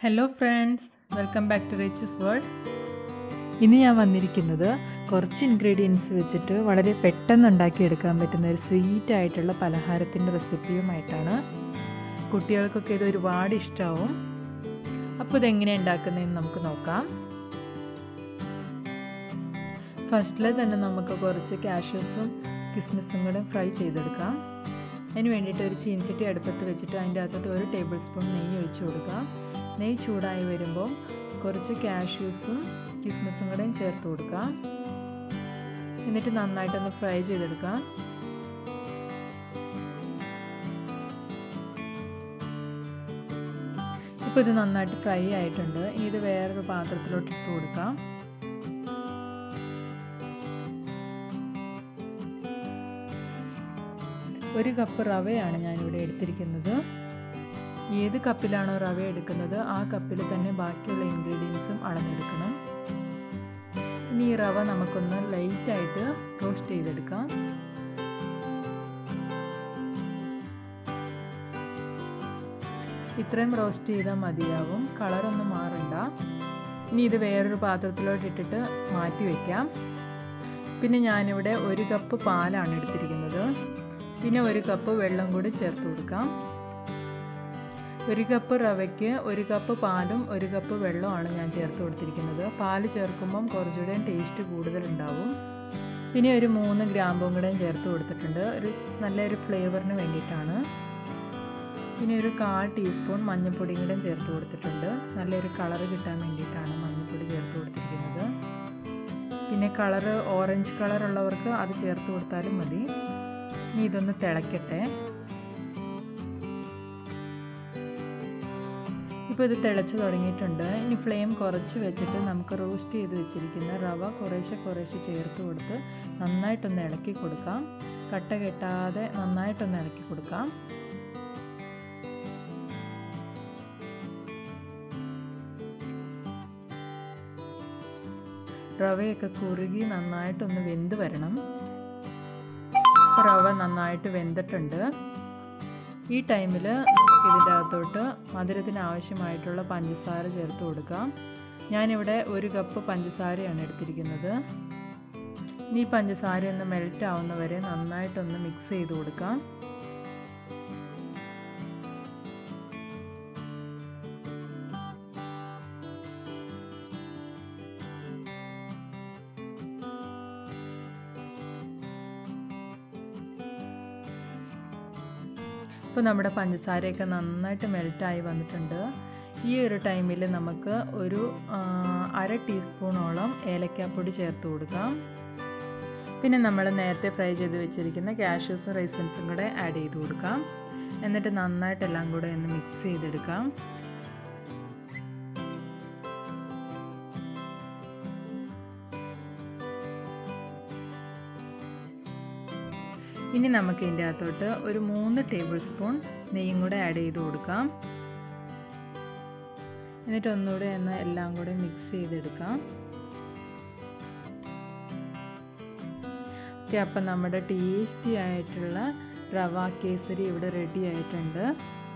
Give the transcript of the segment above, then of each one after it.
hello friends welcome back to riches world ഇന്ന് ഞാൻ വന്നിരിക്കുന്നത് കുറച്ച് ഇൻഗ്രീഡിയൻസ് വെച്ചിട്ട് വളരെ പെട്ടെന്ന് ഉണ്ടാക്കിയെടുക്കാൻ പറ്റുന്ന ഒരു സ്വീറ്റ് ആയിട്ടുള്ള പലഹാരത്തിൻ്റെ റെസിപ്പിയുമായിട്ടാണ് കുട്ടികൾക്കൊക്കെ ഇത് ഒരുപാട് ഇഷ്ടമാവും അപ്പോൾ ഇതെങ്ങനെ ഉണ്ടാക്കുന്നതെന്ന് നമുക്ക് നോക്കാം ഫസ്റ്റിൽ തന്നെ നമുക്ക് കുറച്ച് കാഷ്യൂസും കിസ്മിസും കൂടെ ഫ്രൈ ചെയ്തെടുക്കാം അതിന് വേണ്ടിയിട്ട് ഒരു ചീനച്ചട്ടി അടുപ്പത്ത് വെച്ചിട്ട് അതിൻ്റെ അകത്തോട്ട് ഒരു ടേബിൾ സ്പൂൺ നെയ്യ് ഒഴിച്ച് കൊടുക്കുക നെയ്യ് ചൂടായി വരുമ്പോൾ കുറച്ച് കാഷ്യൂസും കിസ്മിസും കൂടെയും ചേർത്ത് കൊടുക്കുക എന്നിട്ട് നന്നായിട്ടൊന്ന് ഫ്രൈ ചെയ്തെടുക്കാം ഇപ്പോൾ ഇത് നന്നായിട്ട് ഫ്രൈ ആയിട്ടുണ്ട് ഇനി ഇത് വേറൊരു പാത്രത്തിലോട്ട് ഇട്ട് കൊടുക്കാം ഒരു കപ്പ് റവയാണ് ഞാനിവിടെ എടുത്തിരിക്കുന്നത് ഏത് കപ്പിലാണോ റവ എടുക്കുന്നത് ആ കപ്പിൽ തന്നെ ബാക്കിയുള്ള ഇൻഗ്രീഡിയൻസും അളന്നെടുക്കണം ഇനി ഈ റവ നമുക്കൊന്ന് ലൈറ്റായിട്ട് റോസ്റ്റ് ചെയ്തെടുക്കാം ഇത്രയും റോസ്റ്റ് ചെയ്താൽ മതിയാവും കളറൊന്നും മാറണ്ട ഇനി ഇത് വേറൊരു പാത്രത്തിലോട്ട് ഇട്ടിട്ട് മാറ്റി വയ്ക്കാം പിന്നെ ഞാനിവിടെ ഒരു കപ്പ് പാലാണ് എടുത്തിരിക്കുന്നത് പിന്നെ ഒരു കപ്പ് വെള്ളം കൂടി ചേർത്ത് കൊടുക്കാം ഒരു കപ്പ് റവയ്ക്ക് ഒരു കപ്പ് പാലും ഒരു കപ്പ് വെള്ളമാണ് ഞാൻ ചേർത്ത് കൊടുത്തിരിക്കുന്നത് പാല് ചേർക്കുമ്പം കുറച്ചുകൂടെ ടേസ്റ്റ് കൂടുതലുണ്ടാവും പിന്നെ ഒരു മൂന്ന് ഗ്രാമ്പും കൂടെ ചേർത്ത് കൊടുത്തിട്ടുണ്ട് ഒരു നല്ലൊരു ഫ്ലേവറിന് വേണ്ടിയിട്ടാണ് പിന്നെ ഒരു കാൽ ടീസ്പൂൺ മഞ്ഞൾപ്പൊടിയും കൂടെ ചേർത്ത് കൊടുത്തിട്ടുണ്ട് നല്ലൊരു കളറ് കിട്ടാൻ വേണ്ടിയിട്ടാണ് മഞ്ഞൾപ്പൊടി ചേർത്ത് കൊടുത്തിരിക്കുന്നത് പിന്നെ കളറ് ഓറഞ്ച് കളറുള്ളവർക്ക് അത് ചേർത്ത് കൊടുത്താലും മതി ഇനി ഇതൊന്ന് തിളയ്ക്കട്ടെ ഇപ്പോൾ ഇത് തിളച്ച് തുടങ്ങിയിട്ടുണ്ട് ഇനി ഫ്ലെയിം കുറച്ച് വെച്ചിട്ട് നമുക്ക് റോസ്റ്റ് ചെയ്ത് വെച്ചിരിക്കുന്ന റവ കുറേശ്ശെ കുറേശ്ശെ ചേർത്ത് കൊടുത്ത് നന്നായിട്ടൊന്ന് ഇളക്കി കൊടുക്കാം കട്ട കെട്ടാതെ നന്നായിട്ടൊന്ന് ഇളക്കി കൊടുക്കാം റവയൊക്കെ കുറുകി നന്നായിട്ടൊന്ന് വെന്ത് വരണം റവ നന്നായിട്ട് വെന്തിട്ടുണ്ട് ഈ ടൈമിൽ നമുക്ക് ഇതിൻ്റെ അകത്തോട്ട് മധുരത്തിന് ആവശ്യമായിട്ടുള്ള പഞ്ചസാര ചേർത്ത് കൊടുക്കാം ഞാനിവിടെ ഒരു കപ്പ് പഞ്ചസാരയാണ് എടുത്തിരിക്കുന്നത് ഇനി പഞ്ചസാര ഒന്ന് മെൽറ്റ് ആവുന്നവരെ നന്നായിട്ടൊന്ന് മിക്സ് ചെയ്ത് കൊടുക്കാം ഇപ്പോൾ നമ്മുടെ പഞ്ചസാരയൊക്കെ നന്നായിട്ട് മെൽറ്റായി വന്നിട്ടുണ്ട് ഈ ഒരു ടൈമിൽ നമുക്ക് ഒരു അര ടീസ്പൂണോളം ഏലക്കാപ്പൊടി ചേർത്ത് കൊടുക്കാം പിന്നെ നമ്മൾ നേരത്തെ ഫ്രൈ ചെയ്ത് വെച്ചിരിക്കുന്ന കാഷ്യൂസും റൈസൻസും കൂടെ ആഡ് ചെയ്ത് കൊടുക്കാം എന്നിട്ട് നന്നായിട്ട് എല്ലാം കൂടെ ഒന്ന് മിക്സ് ചെയ്തെടുക്കാം ഇനി നമുക്ക് ഇതിൻ്റെ അകത്തോട്ട് ഒരു മൂന്ന് ടേബിൾ സ്പൂൺ നെയ്യും കൂടെ ആഡ് ചെയ്ത് കൊടുക്കാം എന്നിട്ട് ഒന്നുകൂടെ ഒന്ന് എല്ലാം കൂടെ മിക്സ് ചെയ്തെടുക്കാം ഓക്കെ അപ്പം നമ്മുടെ ടേസ്റ്റി ആയിട്ടുള്ള റവ കേസരി ഇവിടെ റെഡി ആയിട്ടുണ്ട്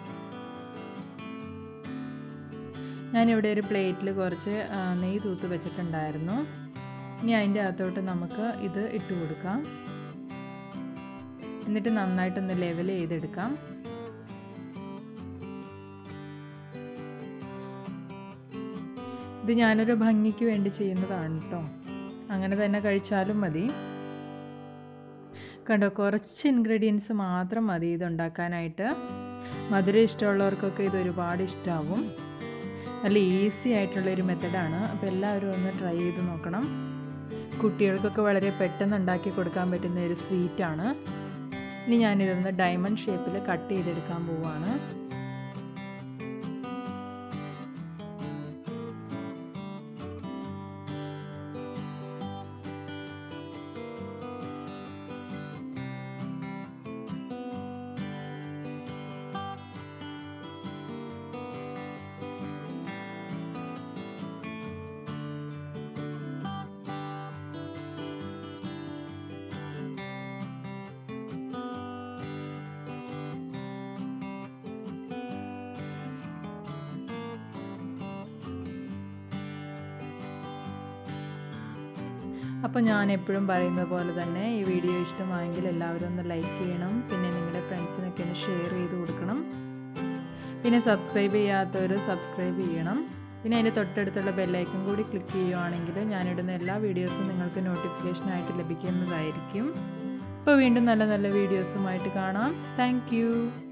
ഞാനിവിടെ ഒരു പ്ലേറ്റിൽ കുറച്ച് നെയ്യ് തൂത്ത് വെച്ചിട്ടുണ്ടായിരുന്നു ഇനി അതിൻ്റെ അകത്തോട്ട് നമുക്ക് ഇത് ഇട്ട് കൊടുക്കാം എന്നിട്ട് നന്നായിട്ടൊന്ന് ലെവൽ ചെയ്തെടുക്കാം ഇത് ഞാനൊരു ഭംഗിക്ക് വേണ്ടി ചെയ്യുന്നതാണ് കേട്ടോ അങ്ങനെ തന്നെ കഴിച്ചാലും മതി കണ്ടോ കുറച്ച് ഇൻഗ്രീഡിയൻസ് മാത്രം മതി ഇത് ഉണ്ടാക്കാനായിട്ട് മധുരം ഇഷ്ടമുള്ളവർക്കൊക്കെ ഇത് ഒരുപാട് ഇഷ്ടമാവും നല്ല ഈസി ആയിട്ടുള്ളൊരു മെത്തഡാണ് അപ്പോൾ എല്ലാവരും ഒന്ന് ട്രൈ ചെയ്ത് നോക്കണം കുട്ടികൾക്കൊക്കെ വളരെ പെട്ടെന്ന് ഉണ്ടാക്കി കൊടുക്കാൻ പറ്റുന്ന ഒരു സ്വീറ്റാണ് ഇനി ഞാനിതൊന്ന് ഡയമണ്ട് ഷേപ്പിൽ കട്ട് ചെയ്തെടുക്കാൻ പോവാണ് അപ്പോൾ ഞാൻ എപ്പോഴും പറയുന്നത് പോലെ തന്നെ ഈ വീഡിയോ ഇഷ്ടമായെങ്കിൽ എല്ലാവരും ഒന്ന് ലൈക്ക് ചെയ്യണം പിന്നെ നിങ്ങളുടെ ഫ്രണ്ട്സിനൊക്കെ ഒന്ന് ഷെയർ ചെയ്ത് കൊടുക്കണം പിന്നെ സബ്സ്ക്രൈബ് ചെയ്യാത്തവർ സബ്സ്ക്രൈബ് ചെയ്യണം പിന്നെ അതിൻ്റെ തൊട്ടടുത്തുള്ള ബെല്ലൈക്കൺ കൂടി ക്ലിക്ക് ചെയ്യുവാണെങ്കിൽ ഞാനിടുന്ന എല്ലാ വീഡിയോസും നിങ്ങൾക്ക് നോട്ടിഫിക്കേഷനായിട്ട് ലഭിക്കുന്നതായിരിക്കും അപ്പോൾ വീണ്ടും നല്ല നല്ല വീഡിയോസുമായിട്ട് കാണാം താങ്ക്